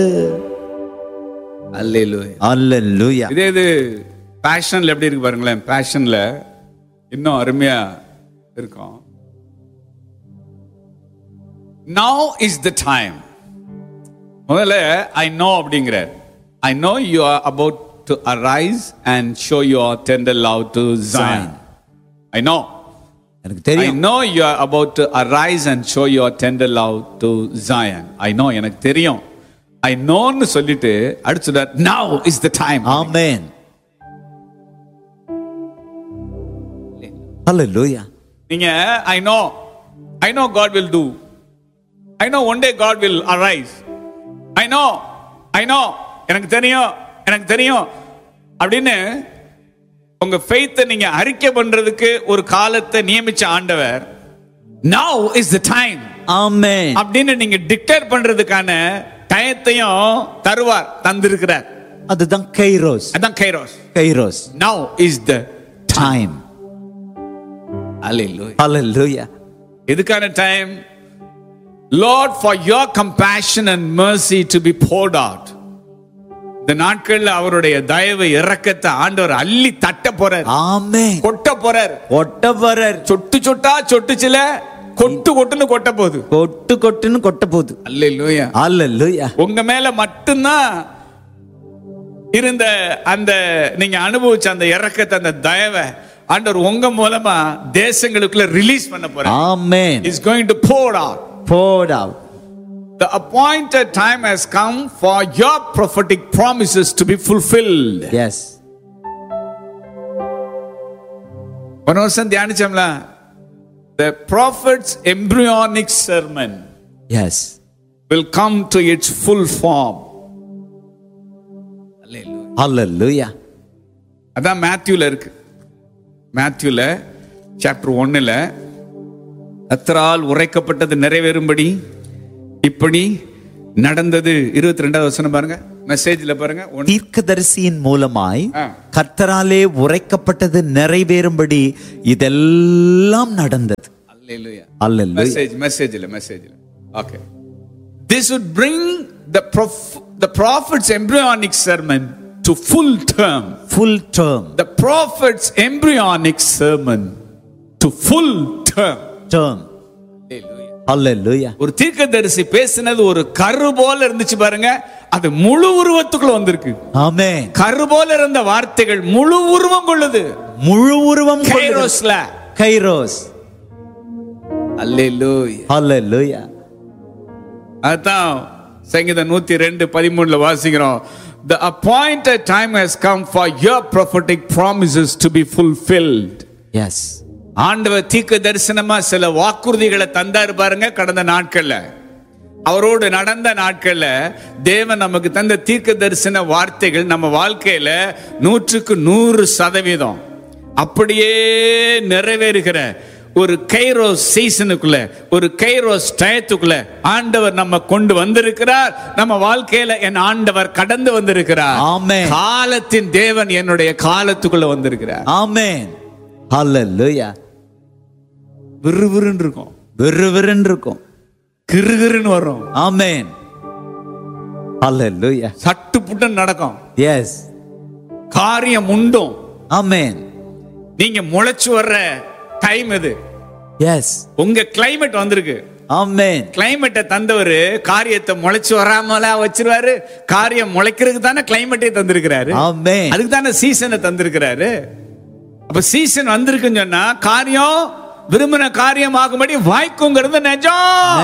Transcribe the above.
அல்லேலூயா அல்லேலூயா இதே இது பேஷன்ல எப்படி இருக்கு பாருங்களேன் பேஷன்ல இன்னும் அருமையா இருக்கும் நவ் இஸ் த டைம் முதல்ல ஐ நோ அப்படிங்கிறார் I know you are about to arise and show your tender love to join I know எனக்கு I தெரியும் know you are about to arise and show your tender love to Zion. I know எனக்கு தெரியும் I knowன்னு சொல்லிட்டு அடுத்து now is the time. ஆமென் அல்லேலூயா நீங்க I know I know God will do. I know one day God will arise. I know I know எனக்கு தெரியும் எனக்கு தெரியும் அப்படின்னு உங்க ஃபெய்த்தை நீங்க அறிக்கை பண்றதுக்கு ஒரு காலத்தை நியமிச்ச ஆண்டவர் now is the time ஆமென் அப்படின்னு நீங்க டிக்ளேர் பண்றதுக்கான டயத்தையும் தருவார் தந்திருக்கிறார் அதுதான் கைரோஸ் அதான் kairos kairos now is the time Hallelujah. அல்லேலூயா எதுக்கான time Lord for your compassion and mercy to be poured out இந்த நாட்கள்ல அவருடைய தயவு இரக்கத்தை ஆண்டவர் அள்ளி தட்ட போறார் ஆமென் கொட்ட போறார் கொட்டவரர் சொட்டு சொட்டா சொட்டுச்சுல கொட்டு கொட்டுன்னு கொட்ட போகுது கொட்டு கொட்டுன்னு கொட்ட போகுது அல்லேலூயா அல்லேலூயா உங்க மேல மட்டும்தான் இருந்த அந்த நீங்க அனுபவிச்ச அந்த இறக்கத்தை அந்த தயவை ஆண்டவர் உங்க மூலமா தேசங்களுக்குள்ள ரிலீஸ் பண்ண போறார் amen is going to pour out poured out the appointed time has come for your prophetic promises to be fulfilled yes ஒரு வருஷம் தியானிச்சோம்ல the prophet's embryonic sermon yes will come to its full form Hallelujah. அல்லேலூயா அதான் மேத்யூல இருக்கு மேத்யூல chapter ஒன்னுல கத்தரால் உரைக்கப்பட்டது நிறைவேறும்படி இப்படி நடந்தது இருபத்தி ரெண்டாவது வசனம் பாருங்க மெசேஜ்ல பாருங்க ஒன்னு தீர்க்கதரிசியின் மூலமாய் ஆ. கர்த்தராலே உரைக்கப்பட்டது நிறைவேறும்படி இதெல்லாம் நடந்தது அல்லேலூயா மெசேஜ் மெசேஜ்ல மெசேஜ்ல okay this would bring the prof the prophet's embryonic sermon to full term full term the prophet's embryonic sermon to full term term hallelujah ஒரு தீர்க்கதரிசி பேசினது ஒரு கரு போல இருந்துச்சு பாருங்க அது முழு உருவத்துக்குள்ள வந்திருக்கு ஆமென் கரு போல இருந்த வார்த்தைகள் முழு உருவம் கொள்ளுது முழு உருவம் கொள்ளுகிறது. கைரோஸ்ல கைரோஸ் அல்லேலூயா அல்லேலூயா அதான் சங்கீதம் நூத்தி ரெண்டு பதிமூணுல வாசிக்கிறோம் The appointed time has come for your prophetic promises to be fulfilled. Yes ஆண்டவர் தீர்க்க தரிசனமா சில வாக்குறுதிகளை தந்தாரு பாருங்க கடந்த நாட்கள்ல அவரோடு நடந்த நாட்கள்ல தேவன் நமக்கு தந்த தீர்க்க தரிசன வார்த்தைகள் நம்ம வாழ்க்கையில நூற்றுக்கு நூறு சதவீதம் அப்படியே நிறைவேறுகிற ஒரு கைரோஸ் சீசனுக்குள்ள ஒரு கைரோஸ் டயத்துக்குள்ள ஆண்டவர் நம்ம கொண்டு வந்திருக்கிறார் நம்ம வாழ்க்கையில என் ஆண்டவர் கடந்து வந்திருக்கிறார் ஆமென். காலத்தின் தேவன் என்னுடைய காலத்துக்குள்ள வந்திருக்கிறார் ஆமென் அல்லேலூயா விறுவிறுன்னு இருக்கும் விறுவிறுன்னு இருக்கும் கிறுகிறுன்னு வரும் ஆமென் அல்லேலூயா சட்டு புட்டன் நடக்கும் எஸ் காரியம் உண்டும் ஆமென் நீங்க முளைச்சு வர்ற டைம் இது எஸ் உங்க கிளைமேட் வந்திருக்கு ஆமென் கிளைமேட்டை தந்தவர் காரியத்தை முளைச்சு வராமலா வச்சிருவாரு காரியம் முளைக்கிறதுக்கு தானே கிளைமேட்டே தந்திருக்கிறாரு ஆமென் அதுக்கு தானே சீசனை தந்திருக்கிறாரு அப்ப சீசன் வந்திருக்குன்னு சொன்னா காரியம் விரும்பின காரியம் ஆகும்படி வாய்க்குங்கிறது நிஜம்